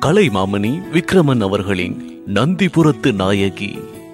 கலைமாமணி விக்ரமன் அவர்களின் நந்திபுரத்து நாயகி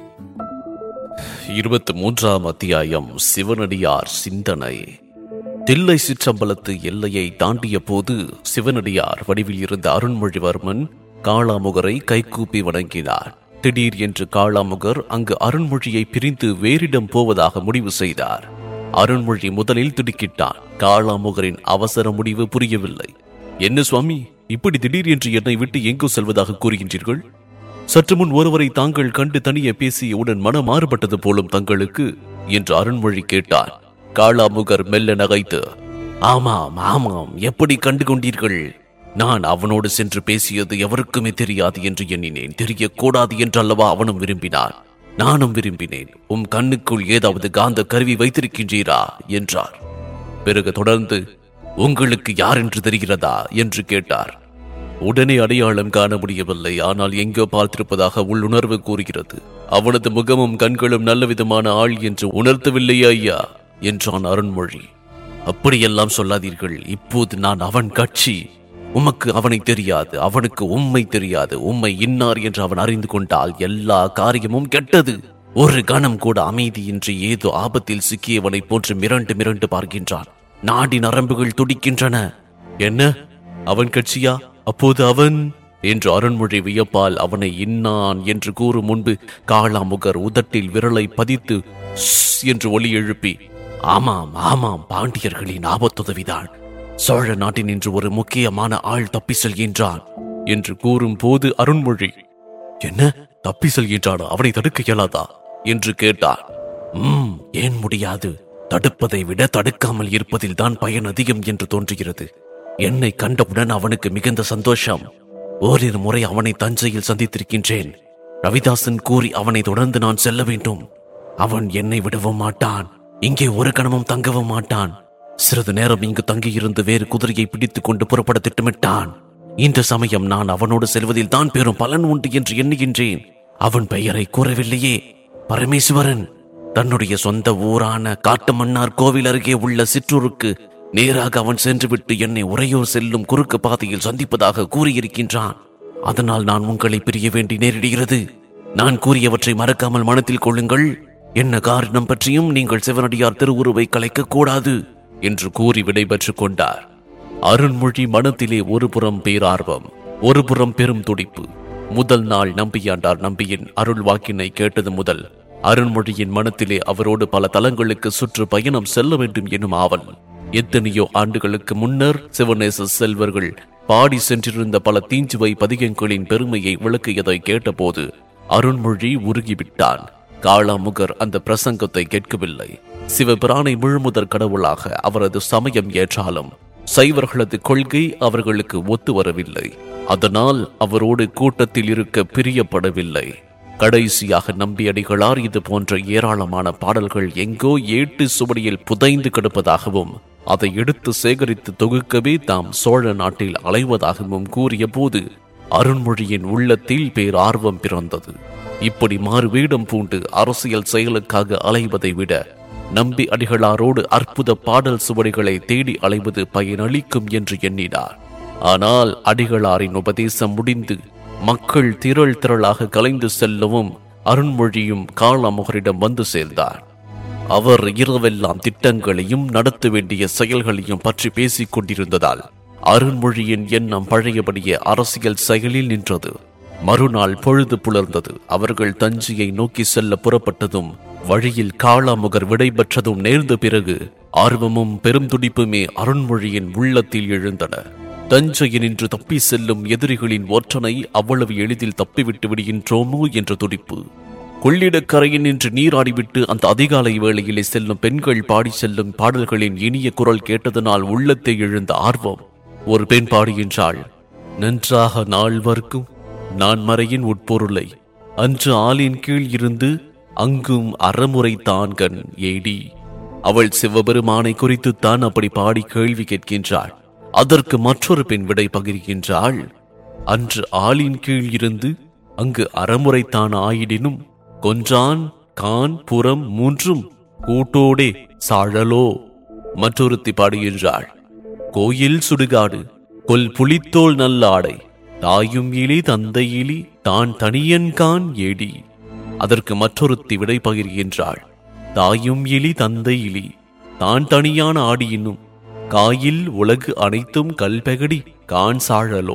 இருபத்தி மூன்றாம் அத்தியாயம் சிவனடியார் சிந்தனை தில்லை சிற்றம்பலத்து எல்லையை தாண்டிய போது சிவனடியார் வடிவில் இருந்த அருண்மொழிவர்மன் காளாமுகரை கைகூப்பி வணங்கினார் திடீர் என்று காளாமுகர் அங்கு அருண்மொழியை பிரிந்து வேறிடம் போவதாக முடிவு செய்தார் அருண்மொழி முதலில் திடுக்கிட்டான் காளாமுகரின் அவசர முடிவு புரியவில்லை என்ன சுவாமி இப்படி திடீர் என்று என்னை விட்டு எங்கோ செல்வதாக கூறுகின்றீர்கள் சற்று முன் ஒருவரை தாங்கள் கண்டு தனிய பேசியவுடன் மனம் மாறுபட்டது போலும் தங்களுக்கு என்று அருண்மொழி கேட்டார் காளாமுகர் மெல்ல நகைத்து ஆமாம் ஆமாம் எப்படி கண்டு கொண்டீர்கள் நான் அவனோடு சென்று பேசியது எவருக்குமே தெரியாது என்று எண்ணினேன் தெரியக்கூடாது என்றல்லவா அவனும் விரும்பினான் நானும் விரும்பினேன் உம் கண்ணுக்குள் ஏதாவது காந்த கருவி வைத்திருக்கின்றீரா என்றார் பிறகு தொடர்ந்து உங்களுக்கு யார் என்று தெரிகிறதா என்று கேட்டார் உடனே அடையாளம் காண முடியவில்லை ஆனால் எங்கோ பார்த்திருப்பதாக உள்ளுணர்வு கூறுகிறது அவனது முகமும் கண்களும் நல்ல விதமான ஆள் என்று உணர்த்தவில்லையா ஐயா என்றான் அருண்மொழி அப்படியெல்லாம் சொல்லாதீர்கள் இப்போது நான் அவன் கட்சி உமக்கு அவனை தெரியாது அவனுக்கு உம்மை தெரியாது உம்மை இன்னார் என்று அவன் அறிந்து கொண்டால் எல்லா காரியமும் கெட்டது ஒரு கணம் கூட அமைதியின்றி ஏதோ ஆபத்தில் சிக்கியவனைப் போன்று மிரண்டு மிரண்டு பார்க்கின்றான் நாடி நரம்புகள் துடிக்கின்றன என்ன அவன் கட்சியா அப்போது அவன் என்று அருண்மொழி வியப்பால் அவனை இன்னான் என்று கூறும் முன்பு காளாமுகர் உதட்டில் விரலை பதித்து "ஸ்" என்று ஒலி எழுப்பி ஆமாம் ஆமாம் பாண்டியர்களின் ஆபத்துதவிதான் சோழ நாட்டின் இன்று ஒரு முக்கியமான ஆள் தப்பி செல்கின்றான் என்று கூறும் போது அருண்மொழி என்ன தப்பி செல்கின்றானா அவனை தடுக்க இயலாதா என்று கேட்டார் ம் ஏன் முடியாது தடுப்பதை விட தடுக்காமல் இருப்பதில் தான் பயன் அதிகம் என்று தோன்றுகிறது என்னை கண்டவுடன் அவனுக்கு மிகுந்த சந்தோஷம் ஓரிரு முறை அவனை தஞ்சையில் சந்தித்திருக்கின்றேன் ரவிதாசன் கூறி அவனை தொடர்ந்து நான் செல்ல வேண்டும் அவன் என்னை விடவும் மாட்டான் இங்கே ஒரு கணமும் தங்கவும் மாட்டான் சிறிது நேரம் இங்கு தங்கியிருந்து வேறு குதிரையை பிடித்துக் கொண்டு புறப்பட திட்டமிட்டான் இந்த சமயம் நான் அவனோடு செல்வதில் தான் பெரும் பலன் உண்டு என்று எண்ணுகின்றேன் அவன் பெயரை கூறவில்லையே பரமேஸ்வரன் தன்னுடைய சொந்த ஊரான காட்டுமன்னார் கோவில் அருகே உள்ள சிற்றூருக்கு நேராக அவன் சென்றுவிட்டு என்னை உறையூர் செல்லும் குறுக்கு பாதையில் சந்திப்பதாக கூறியிருக்கின்றான் அதனால் நான் உங்களை பிரிய வேண்டி நேரிடுகிறது நான் கூறியவற்றை மறக்காமல் மனத்தில் கொள்ளுங்கள் என்ன காரணம் பற்றியும் நீங்கள் சிவனடியார் திருவுருவை கலைக்க கூடாது என்று கூறி விடைபெற்றுக் கொண்டார் அருண்மொழி மனத்திலே ஒரு புறம் பேரார்வம் ஒரு புறம் பெரும் துடிப்பு முதல் நாள் நம்பியாண்டார் நம்பியின் அருள் வாக்கினை கேட்டது முதல் அருண்மொழியின் மனத்திலே அவரோடு பல தலங்களுக்கு சுற்று பயணம் செல்ல வேண்டும் எனும் ஆவல் எத்தனையோ ஆண்டுகளுக்கு முன்னர் சிவநேச செல்வர்கள் பாடி சென்றிருந்த பல தீஞ்சுவை பதிகங்களின் பெருமையை விளக்கியதை கேட்டபோது அருண்மொழி உருகிவிட்டான் காளாமுகர் அந்த பிரசங்கத்தை கேட்கவில்லை சிவபிரானை முழுமுதற் கடவுளாக அவரது சமயம் ஏற்றாலும் சைவர்களது கொள்கை அவர்களுக்கு ஒத்து வரவில்லை அதனால் அவரோடு கூட்டத்தில் இருக்க பிரியப்படவில்லை கடைசியாக நம்பியடிகளார் இது போன்ற ஏராளமான பாடல்கள் எங்கோ ஏட்டு சுவடியில் புதைந்து கிடப்பதாகவும் அதை எடுத்து சேகரித்து தொகுக்கவே தாம் சோழ நாட்டில் அலைவதாகவும் கூறிய போது அருண்மொழியின் உள்ளத்தில் பேரார்வம் பிறந்தது இப்படி மாறுவேடம் பூண்டு அரசியல் செயலுக்காக அலைவதை விட நம்பி அடிகளாரோடு அற்புத பாடல் சுவடிகளை தேடி அலைவது பயனளிக்கும் என்று எண்ணினார் ஆனால் அடிகளாரின் உபதேசம் முடிந்து மக்கள் திரள் திரளாக கலைந்து செல்லவும் அருண்மொழியும் காளாமுகரிடம் வந்து சேர்ந்தார் அவர் இரவெல்லாம் திட்டங்களையும் நடத்த வேண்டிய செயல்களையும் பற்றி பேசிக் கொண்டிருந்ததால் அருண்மொழியின் எண்ணம் பழையபடியே அரசியல் செயலில் நின்றது மறுநாள் பொழுது புலர்ந்தது அவர்கள் தஞ்சையை நோக்கி செல்ல புறப்பட்டதும் வழியில் காளாமுகர் விடைபெற்றதும் நேர்ந்த பிறகு ஆர்வமும் பெரும் துடிப்புமே அருண்மொழியின் உள்ளத்தில் எழுந்தன தஞ்சையினின்று தப்பி செல்லும் எதிரிகளின் ஒற்றனை அவ்வளவு எளிதில் தப்பிவிட்டு விடுகின்றோமோ என்ற துடிப்பு கொள்ளிடக்கரையின் நின்று நீராடிவிட்டு அந்த அதிகாலை வேளையிலே செல்லும் பெண்கள் பாடி செல்லும் பாடல்களின் இனிய குரல் கேட்டதனால் உள்ளத்தை எழுந்த ஆர்வம் ஒரு பெண் பாடுகின்றாள் நன்றாக நால்வர்க்கும் நான் மறையின் உட்பொருளை அன்று ஆளின் கீழ் இருந்து அங்கும் அறமுறை தான் கண் ஏடி அவள் சிவபெருமானை குறித்துத்தான் அப்படி பாடி கேள்வி கேட்கின்றாள் அதற்கு மற்றொரு பெண் விடை பகிர்கின்றாள் அன்று ஆளின் கீழ் இருந்து அங்கு அறமுறைத்தான் ஆயிடினும் கொன்றான் கான் புறம் மூன்றும் கூட்டோடே சாழலோ மற்றொருத்தி பாடுகின்றாள் கோயில் சுடுகாடு கொல் புலித்தோல் நல்ல ஆடை தாயும் இலி தந்தை இலி தான் தனியன்கான் ஏடி அதற்கு மற்றொருத்தி விடை பகிர்கின்றாள் தாயும் இலி தந்தை இலி தான் தனியான ஆடியினும் காயில் உலகு அனைத்தும் கல்பெகடி கான் சாழலோ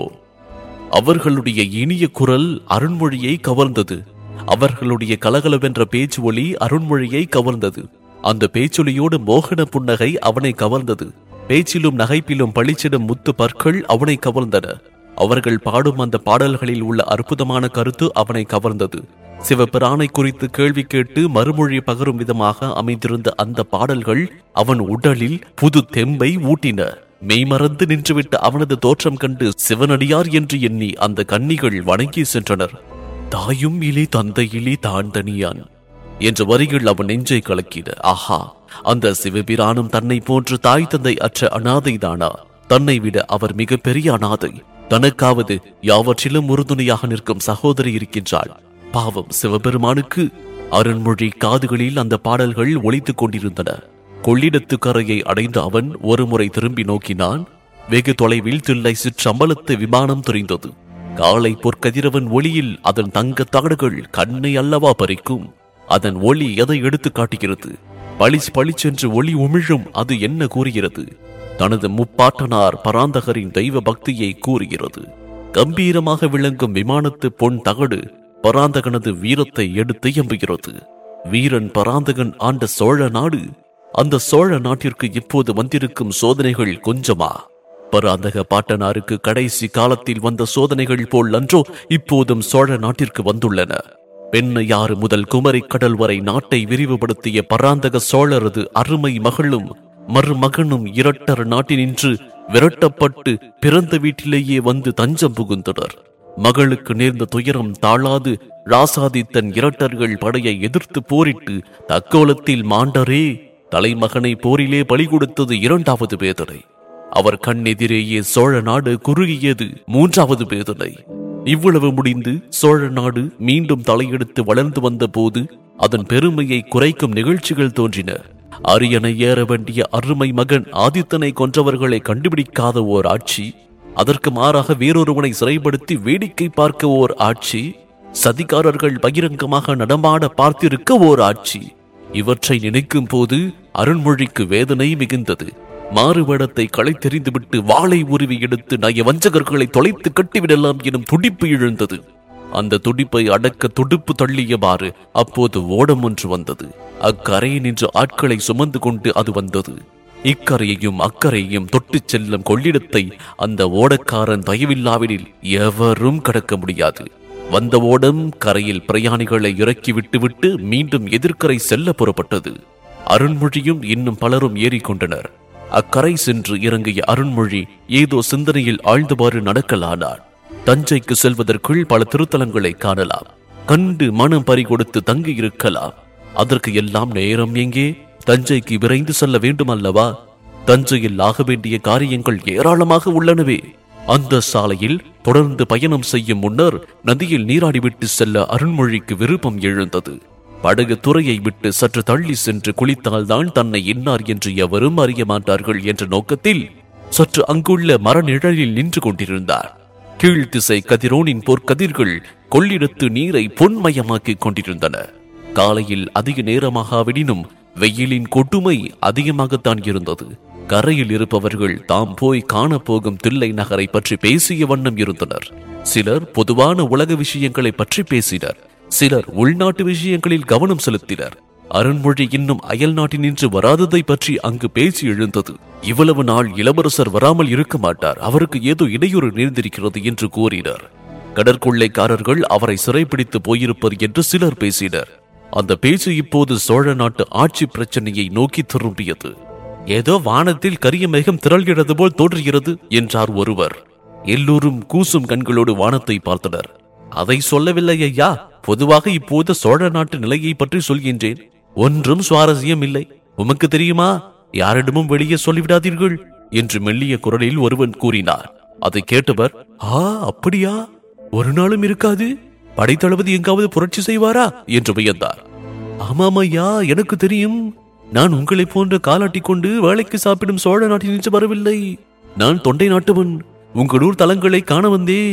அவர்களுடைய இனிய குரல் அருண்மொழியை கவர்ந்தது அவர்களுடைய கலகலவென்ற பேச்சு ஒலி அருண்மொழியை கவர்ந்தது அந்த பேச்சொலியோடு மோகன புன்னகை அவனை கவர்ந்தது பேச்சிலும் நகைப்பிலும் பளிச்சிடும் முத்து பற்கள் அவனை கவர்ந்தன அவர்கள் பாடும் அந்த பாடல்களில் உள்ள அற்புதமான கருத்து அவனை கவர்ந்தது சிவபிரானை குறித்து கேள்வி கேட்டு மறுமொழி பகரும் விதமாக அமைந்திருந்த அந்த பாடல்கள் அவன் உடலில் புது தெம்பை ஊட்டின மெய்மறந்து நின்றுவிட்ட அவனது தோற்றம் கண்டு சிவனடியார் என்று எண்ணி அந்த கன்னிகள் வணங்கி சென்றனர் தாயும் இலி தந்தை இலி தான் தனியான் என்ற வரிகள் அவன் நெஞ்சை கலக்கின ஆஹா அந்த சிவபிரானும் தன்னை போன்று தாய் தந்தை அற்ற அனாதைதானா தன்னை விட அவர் மிக பெரிய அனாதை தனக்காவது யாவற்றிலும் உறுதுணையாக நிற்கும் சகோதரி இருக்கின்றாள் பாவம் சிவபெருமானுக்கு அருண்மொழி காதுகளில் அந்த பாடல்கள் ஒலித்துக் கொண்டிருந்தன கொள்ளிடத்து கரையை அடைந்த அவன் ஒருமுறை திரும்பி நோக்கினான் வெகு தொலைவில் தில்லை சிற்றம்பலத்து விமானம் தெரிந்தது காலை பொற்கதிரவன் ஒளியில் அதன் தங்க தகடுகள் கண்ணை அல்லவா பறிக்கும் அதன் ஒளி எதை எடுத்து காட்டுகிறது பளிச் பளிச்சென்று ஒளி உமிழும் அது என்ன கூறுகிறது தனது முப்பாட்டனார் பராந்தகரின் தெய்வ பக்தியை கூறுகிறது கம்பீரமாக விளங்கும் விமானத்து பொன் தகடு பராந்தகனது வீரத்தை எடுத்து எம்புகிறது வீரன் பராந்தகன் ஆண்ட சோழ நாடு அந்த சோழ நாட்டிற்கு இப்போது வந்திருக்கும் சோதனைகள் கொஞ்சமா பராந்தக பாட்டனாருக்கு கடைசி காலத்தில் வந்த சோதனைகள் போல் அன்றோ இப்போதும் சோழ நாட்டிற்கு வந்துள்ளன பெண்ணையாறு முதல் குமரி கடல் வரை நாட்டை விரிவுபடுத்திய பராந்தக சோழரது அருமை மகளும் மருமகனும் இரட்டர் நாட்டினின்று விரட்டப்பட்டு பிறந்த வீட்டிலேயே வந்து தஞ்சம் புகுந்தனர் மகளுக்கு நேர்ந்த துயரம் தாழாது ராசாதி தன் இரட்டர்கள் படையை எதிர்த்து போரிட்டு தக்கோலத்தில் மாண்டரே தலைமகனை போரிலே பலி கொடுத்தது இரண்டாவது வேதனை அவர் கண்ணெதிரேயே சோழ நாடு குறுகியது மூன்றாவது வேதனை இவ்வளவு முடிந்து சோழ நாடு மீண்டும் தலையெடுத்து வளர்ந்து வந்த போது அதன் பெருமையை குறைக்கும் நிகழ்ச்சிகள் தோன்றின அரியணை ஏற வேண்டிய அருமை மகன் ஆதித்தனை கொன்றவர்களை கண்டுபிடிக்காத ஓர் ஆட்சி அதற்கு மாறாக வேறொருவனை சிறைப்படுத்தி வேடிக்கை பார்க்க ஓர் ஆட்சி சதிகாரர்கள் பகிரங்கமாக நடமாட பார்த்திருக்க ஓர் ஆட்சி இவற்றை நினைக்கும் போது அருண்மொழிக்கு வேதனை மிகுந்தது மாறுவேடத்தை களைத்தெறிந்துவிட்டு வாளை உருவி எடுத்து நய வஞ்சகர்களை தொலைத்து கட்டிவிடலாம் எனும் துடிப்பு எழுந்தது அந்த துடிப்பை அடக்க துடுப்பு தள்ளியவாறு அப்போது ஓடம் ஒன்று வந்தது அக்கரையை நின்று ஆட்களை சுமந்து கொண்டு அது வந்தது இக்கரையையும் அக்கரையையும் தொட்டுச் செல்லும் கொள்ளிடத்தை அந்த ஓடக்காரன் தயவில்லாவிடில் எவரும் கடக்க முடியாது வந்த ஓடம் கரையில் பிரயாணிகளை இறக்கி விட்டுவிட்டு மீண்டும் எதிர்க்கரை செல்ல புறப்பட்டது அருண்மொழியும் இன்னும் பலரும் ஏறிக்கொண்டனர் அக்கரை சென்று இறங்கிய அருண்மொழி ஏதோ சிந்தனையில் ஆழ்ந்தவாறு நடக்கலானார் தஞ்சைக்கு செல்வதற்குள் பல திருத்தலங்களை காணலாம் கண்டு மனம் பறிகொடுத்து தங்கி இருக்கலாம் அதற்கு எல்லாம் நேரம் எங்கே தஞ்சைக்கு விரைந்து செல்ல வேண்டும் அல்லவா தஞ்சையில் ஆக வேண்டிய காரியங்கள் ஏராளமாக உள்ளனவே அந்த சாலையில் தொடர்ந்து பயணம் செய்யும் முன்னர் நதியில் நீராடிவிட்டு செல்ல அருண்மொழிக்கு விருப்பம் எழுந்தது படகு துறையை விட்டு சற்று தள்ளி சென்று குளித்தால்தான் தன்னை இன்னார் என்று எவரும் அறிய மாட்டார்கள் என்ற நோக்கத்தில் சற்று அங்குள்ள மரநிழலில் நின்று கொண்டிருந்தார் கீழ்த்திசை கதிரோனின் போர்க்கதிர்கள் கொள்ளிடத்து நீரை பொன்மயமாக்கிக் கொண்டிருந்தன காலையில் அதிக நேரமாகாவிடினும் வெயிலின் கொடுமை அதிகமாகத்தான் இருந்தது கரையில் இருப்பவர்கள் தாம் போய் காணப்போகும் தில்லை நகரை பற்றி பேசிய வண்ணம் இருந்தனர் சிலர் பொதுவான உலக விஷயங்களை பற்றி பேசினர் சிலர் உள்நாட்டு விஷயங்களில் கவனம் செலுத்தினர் அருண்மொழி இன்னும் அயல் நாட்டினின்று வராததை பற்றி அங்கு பேச்சு எழுந்தது இவ்வளவு நாள் இளவரசர் வராமல் இருக்க மாட்டார் அவருக்கு ஏதோ இடையூறு நேர்ந்திருக்கிறது என்று கூறினர் கடற்கொள்ளைக்காரர்கள் அவரை சிறைப்பிடித்து போயிருப்பர் என்று சிலர் பேசினர் அந்த பேச்சு இப்போது சோழ நாட்டு ஆட்சி பிரச்சனையை நோக்கி திரும்பியது ஏதோ வானத்தில் கரிய மேகம் திரள்கிறது போல் தோன்றுகிறது என்றார் ஒருவர் எல்லோரும் கூசும் கண்களோடு வானத்தை பார்த்தனர் அதை சொல்லவில்லை ஐயா பொதுவாக இப்போது சோழ நாட்டு நிலையை பற்றி சொல்கின்றேன் ஒன்றும் சுவாரஸ்யம் இல்லை உமக்கு தெரியுமா யாரிடமும் வெளியே சொல்லிவிடாதீர்கள் என்று மெல்லிய குரலில் ஒருவன் கூறினார் அதை கேட்டவர் ஆ அப்படியா ஒரு நாளும் இருக்காது படைத்தளபதி எங்காவது புரட்சி செய்வாரா என்று வியந்தார் ஆமாம் ஐயா எனக்கு தெரியும் நான் உங்களைப் போன்ற காலாட்டி கொண்டு வேலைக்கு சாப்பிடும் சோழ நாட்டில் நின்று வரவில்லை நான் தொண்டை நாட்டவன் உங்கள் ஊர் தலங்களை காண வந்தேன்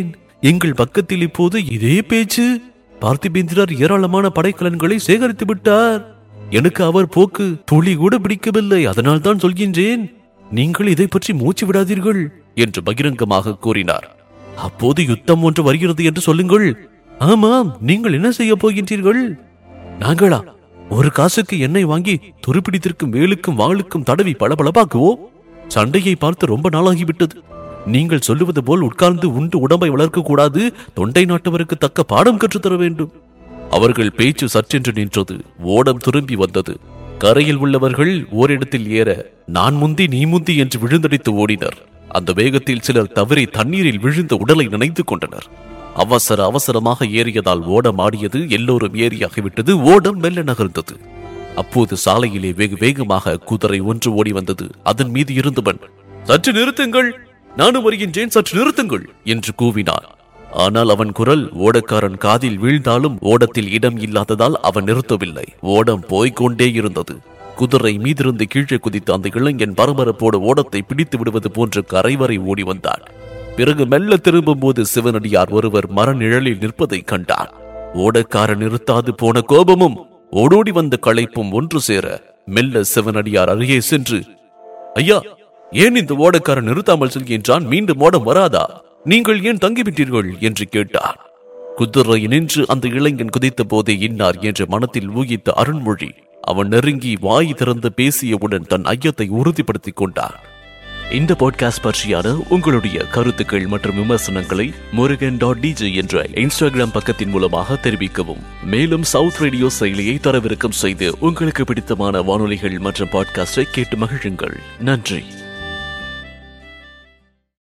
எங்கள் பக்கத்தில் இப்போது இதே பேச்சு பார்த்திபேந்திரர் ஏராளமான படைக்கலன்களை சேகரித்து விட்டார் எனக்கு அவர் போக்கு துளி கூட பிடிக்கவில்லை அதனால் தான் சொல்கின்றேன் நீங்கள் இதை பற்றி மூச்சு விடாதீர்கள் என்று பகிரங்கமாக கூறினார் அப்போது யுத்தம் ஒன்று வருகிறது என்று சொல்லுங்கள் ஆமாம் நீங்கள் என்ன செய்ய போகின்றீர்கள் நாங்களா ஒரு காசுக்கு எண்ணெய் வாங்கி துருப்பிடித்திருக்கும் வேலுக்கும் வாளுக்கும் தடவி பளபளப்பாக்குவோம் சண்டையை பார்த்து ரொம்ப நாளாகிவிட்டது நீங்கள் சொல்லுவது போல் உட்கார்ந்து உண்டு உடம்பை வளர்க்க கூடாது தொண்டை நாட்டவருக்கு தக்க பாடம் கற்றுத்தர வேண்டும் அவர்கள் பேச்சு சற்றென்று நின்றது ஓடம் திரும்பி வந்தது கரையில் உள்ளவர்கள் ஓரிடத்தில் ஏற நான் முந்தி நீ முந்தி என்று விழுந்தடித்து ஓடினர் அந்த வேகத்தில் சிலர் தவறி தண்ணீரில் விழுந்த உடலை நினைத்துக் கொண்டனர் அவசர அவசரமாக ஏறியதால் ஓடம் ஆடியது எல்லோரும் ஏறியாகிவிட்டது ஓடம் மெல்ல நகர்ந்தது அப்போது சாலையிலே வெகு வேகமாக குதிரை ஒன்று ஓடி வந்தது அதன் மீது இருந்தவன் சற்று நிறுத்துங்கள் நானும் வருகின்றேன் சற்று நிறுத்துங்கள் என்று கூவினான் ஆனால் அவன் குரல் ஓடக்காரன் காதில் வீழ்ந்தாலும் ஓடத்தில் இடம் இல்லாததால் அவன் நிறுத்தவில்லை ஓடம் போய்க்கொண்டே இருந்தது குதிரை மீதிருந்து கீழே குதித்த அந்த இளைஞன் பரபரப்போடு ஓடத்தை பிடித்து விடுவது போன்று கரைவரை ஓடி வந்தான் பிறகு மெல்ல திரும்பும் போது சிவனடியார் ஒருவர் மரநிழலில் நிற்பதை கண்டார் ஓடக்காரன் நிறுத்தாது போன கோபமும் ஓடோடி வந்த களைப்பும் ஒன்று சேர மெல்ல சிவனடியார் அருகே சென்று ஐயா ஏன் இந்த ஓடக்காரன் நிறுத்தாமல் செல்கின்றான் மீண்டும் ஓடம் வராதா நீங்கள் ஏன் தங்கிவிட்டீர்கள் என்று கேட்டார் குதிரை நின்று அந்த இளைஞன் குதித்த போதே இன்னார் என்ற மனத்தில் ஊகித்த அருண்மொழி அவன் நெருங்கி வாய் திறந்து பேசியவுடன் தன் ஐயத்தை உறுதிப்படுத்திக் கொண்டார் இந்த பாட்காஸ்ட் பற்றியான உங்களுடைய கருத்துக்கள் மற்றும் விமர்சனங்களை முருகன் டாட் டிஜே என்ற இன்ஸ்டாகிராம் பக்கத்தின் மூலமாக தெரிவிக்கவும் மேலும் சவுத் ரேடியோ செயலியை தரவிறக்கம் செய்து உங்களுக்கு பிடித்தமான வானொலிகள் மற்றும் பாட்காஸ்டை கேட்டு மகிழுங்கள் நன்றி